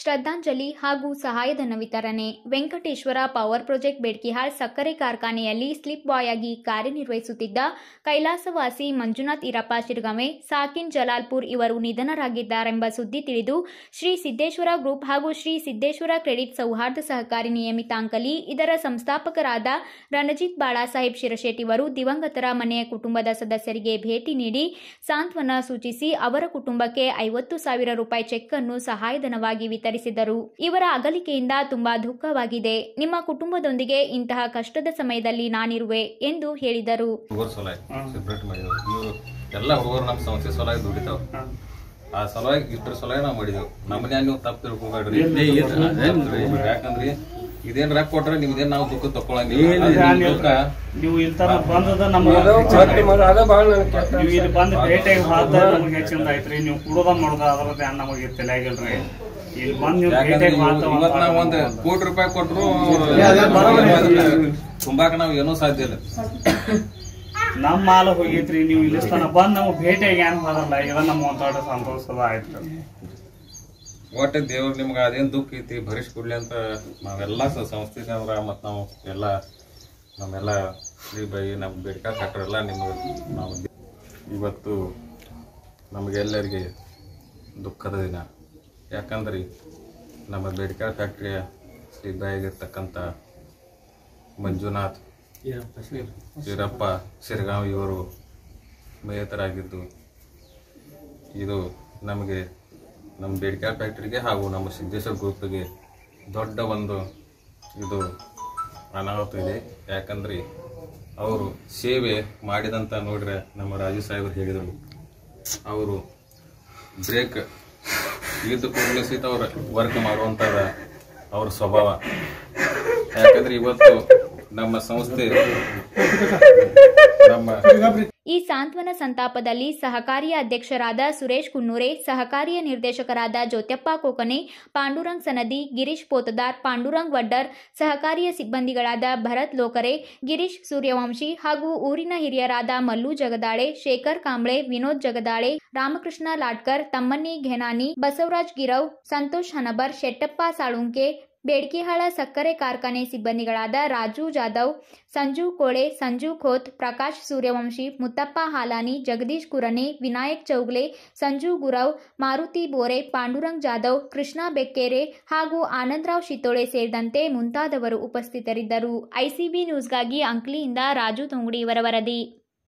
ಶ್ರದ್ಧಾಂಜಲಿ ಹಾಗೂ ಸಹಾಯಧನ ವಿತರಣೆ ವೆಂಕಟೇಶ್ವರ ಪವರ್ ಪ್ರಾಜೆಕ್ಟ್ ಬೆಡ್ಕಿಹಾಳ್ ಸಕ್ಕರೆ ಕಾರ್ಖಾನೆಯಲ್ಲಿ ಸ್ಲಿಪ್ ಬಾಯ್ ಆಗಿ ಕಾರ್ಯನಿರ್ವಹಿಸುತ್ತಿದ್ದ ಕೈಲಾಸವಾಸಿ ಮಂಜುನಾಥ್ ಈರಪ್ಪ ಶಿರ್ಗಮೆ ಸಾಕಿನ್ ಜಲಾಲ್ಪುರ್ ಇವರು ನಿಧನರಾಗಿದ್ದಾರೆಂಬ ಸುದ್ದಿ ತಿಳಿದು ಶ್ರೀ ಸಿದ್ದೇಶ್ವರ ಗ್ರೂಪ್ ಹಾಗೂ ಶ್ರೀ ಸಿದ್ದೇಶ್ವರ ಕ್ರೆಡಿಟ್ ಸೌಹಾರ್ದ ಸಹಕಾರಿ ನಿಯಮಿತಾಂಕಲಿ ಇದರ ಸಂಸ್ಥಾಪಕರಾದ ರಣಜಿತ್ ಬಾಳಾಸಾಹೇಬ್ ಶಿರಶೆಟ್ಟಿವರು ದಿವಂಗತರ ಮನೆಯ ಕುಟುಂಬದ ಸದಸ್ಯರಿಗೆ ಭೇಟಿ ನೀಡಿ ಸಾಂತ್ವನ ಸೂಚಿಸಿ ಅವರ ಕುಟುಂಬಕ್ಕೆ ಐವತ್ತು ಸಾವಿರ ರೂಪಾಯಿ ಚೆಕ್ ಅನ್ನು ಸಹಾಯಧನವಾಗಿ ವಿತರಿಸಿದರು ಇವರ ಅಗಲಿಕೆಯಿಂದ ತುಂಬಾ ದುಃಖವಾಗಿದೆ ನಿಮ್ಮ ಕುಟುಂಬದೊಂದಿಗೆ ಇಂತಹ ಕಷ್ಟದ ಸಮಯದಲ್ಲಿ ನಾನಿರುವೆ ಎಂದು ಹೇಳಿದರು ಹುಡುಗರು ಸಲುವಾಗಿ ಸೆಪ್ರೇಟ್ ಮಾಡಿದೆವು ಇವರು ಎಲ್ಲ ಹುಡುಗರು ನಮ್ಮ ಸಂಸ್ಥೆ ಸಲುವಾಗಿ ದುಡಿತಾವ ಆ ಸಲುವಾಗಿ ಇದ್ರ ಸಲುವಾಗಿ ನಾವು ಮಾಡಿದೆವು ನಮ್ಮನ್ಯಾಗ ನೀವು ತಪ್ಪು ತಿಳ್ಕೊಬೇಡ್ರಿ ತಪ್ಪ್ರಿ. ಯಾಕಂದ್ರಿ ಇದೇನ್ ರೊಕ್ಕ ಕೊಟ್ರೆ ನಿಮ್ದೇನ್ ನಾವು ದುಃಖ ತಕೊಳಂಗಿಲ್ಲ ಅದ್ ನಿಮ್ ದುಃಖ ನೀವು ಇಲ್ಲಿ ತನ ಬಂದದ ನಮ್ಗೆ ನೀವು ಇಲ್ಲಿ ಬಂದು ಭೇಟಿಯಾಗಿ ಹಾದ ನಮ್ಗೆ ಹೆಚ್ಚಿಂದ ಐತ್ರಿ ನೀವು ಕುಡೋದ ಮಾಡೋದ ಅದ್ರ ಧ್ಯಾನ ನಮಗೆ ತಲೆಯಾಗಿಲ್ರಿ ಇಲ್ಲಿ ಬಂದು ನೀವು ಯಾಕಂದ್ರೆ ಭೇಟಿಯಾಗಿ ಇವ್- ಇವತ್ ನಾವ್ ಒಂದ್ ಮಾತಾಡ ಕೋಟಿ ರೂಪಾಯಿ ಕೊಟ್ರು ತುಂಬಾಕ ನಾವ್ ಏನೂ ಸಾಧ್ಯ ಇಲ್ಲ ನಮ್ಮ ಮಾಲ ಹೋಗೈತ್ರಿ ನೀವು ಇಲ್ಲಿ ತನ ಬಂದು ನಮ್ಗೆ ಭೇಟಿಯಾಗಿ ಏನ್ ಹೋದಲ್ಲ ಇದ ನಮ್ಮ ಒಂದೊಡ್ಡ ಸಂತೋಷದ ಆಯ್ತು ಒಟ್ಟ ದೇವ್ರ ನಿಮ್ಗ ಅದೇನ್ ದುಃಖ ಐತಿ ಭರಿಸ್ ಕೊಡ್ಲಿ ಅಂತ ನಾವೆಲ್ಲ ಸ- ಸಂಸ್ಥೆದವ್ರ ಮತ್ ನಾವು ಎಲ್ಲ ನಮ್ಮೆಲ್ಲ ಶ್ರೀ ಬೈ ನಮ್ ಬೇಡ್ಕ ಎಲ್ಲ ನಿಮ್ಗೆ ನಾವು ಇವತ್ತು ನಮಗೆಲ್ಲರಿಗೆ ದುಃಖದ ದಿನ ಯಾಕಂದ್ರೆ ನಮ್ಮ ಬೇಡಿಕೆ ಫ್ಯಾಕ್ಟ್ರಿಯ ಶ್ರೀ ಬಾಯಿಗಿರ್ತಕ್ಕಂಥ ಮಂಜುನಾಥ್ ವೀರಪ್ಪ ಶಿರಗಾಂವ್ ಇವರು ಮೇಯತರಾಗಿದ್ದು ಇದು ನಮಗೆ ನಮ್ಮ ಬೇಡಿಕೆ ಫ್ಯಾಕ್ಟ್ರಿಗೆ ಹಾಗೂ ನಮ್ಮ ಸಿದ್ದೇಶ್ವರ ಗ್ರೂಪ್ಗೆ ದೊಡ್ಡ ಒಂದು ಇದು ಅನಾಹುತ ಇದೆ ಯಾಕಂದ್ರೆ ಅವರು ಸೇವೆ ಮಾಡಿದಂತ ನೋಡ್ರೆ ನಮ್ಮ ರಾಜು ಸಾಹೇಬರು ಹೇಳಿದರು ಅವರು ಬ್ರೇಕ್ ಇದ್ದು ಕೂಡಲೇ ಸಹಿತ ಅವ್ರ ವರ್ಕ್ ಮಾಡುವಂಥದ ಅವ್ರ ಸ್ವಭಾವ ಯಾಕಂದ್ರೆ ಇವತ್ತು ನಮ್ಮ ಸಂಸ್ಥೆ ನಮ್ಮ ಈ ಸಾಂತ್ವನ ಸಂತಾಪದಲ್ಲಿ ಸಹಕಾರಿಯ ಅಧ್ಯಕ್ಷರಾದ ಸುರೇಶ್ ಕುನ್ನೂರೆ ಸಹಕಾರಿಯ ನಿರ್ದೇಶಕರಾದ ಜ್ಯೋತ್ಯಪ್ಪ ಕೋಕನೆ ಪಾಂಡುರಂಗ್ ಸನದಿ ಗಿರೀಶ್ ಪೋತದಾರ್ ಪಾಂಡುರಂಗ್ ವಡ್ಡರ್ ಸಹಕಾರಿಯ ಸಿಬ್ಬಂದಿಗಳಾದ ಭರತ್ ಲೋಕರೆ ಗಿರೀಶ್ ಸೂರ್ಯವಂಶಿ ಹಾಗೂ ಊರಿನ ಹಿರಿಯರಾದ ಮಲ್ಲು ಜಗದಾಳೆ ಶೇಖರ್ ಕಾಂಬ್ಳೆ ವಿನೋದ್ ಜಗದಾಳೆ ರಾಮಕೃಷ್ಣ ಲಾಟ್ಕರ್ ತಮ್ಮಣ್ಣಿ ಘೆನಾನಿ ಬಸವರಾಜ್ ಗಿರವ್ ಸಂತೋಷ್ ಹನಬರ್ ಶೆಟ್ಟಪ್ಪ ಸಾಳುಂಕೆ ಬೇಡ್ಕಿಹಾಳ ಸಕ್ಕರೆ ಕಾರ್ಖಾನೆ ಸಿಬ್ಬಂದಿಗಳಾದ ರಾಜು ಜಾಧವ್ ಸಂಜು ಕೋಳೆ ಸಂಜು ಖೋತ್ ಪ್ರಕಾಶ್ ಸೂರ್ಯವಂಶಿ ಮುತ್ತಪ್ಪ ಹಾಲಾನಿ ಜಗದೀಶ್ ಕುರನೆ ವಿನಾಯಕ್ ಚೌಗ್ಲೆ ಸಂಜು ಗುರವ್ ಮಾರುತಿ ಬೋರೆ ಪಾಂಡುರಂಗ್ ಜಾಧವ್ ಕೃಷ್ಣ ಬೆಕ್ಕೇರೆ ಹಾಗೂ ಆನಂದರಾವ್ ಶಿತೋಳೆ ಸೇರಿದಂತೆ ಮುಂತಾದವರು ಉಪಸ್ಥಿತರಿದ್ದರು ಐಸಿಬಿ ನ್ಯೂಸ್ಗಾಗಿ ಅಂಕ್ಲಿಯಿಂದ ರಾಜು ತೊಂಗುಡಿ ಇವರ ವರದಿ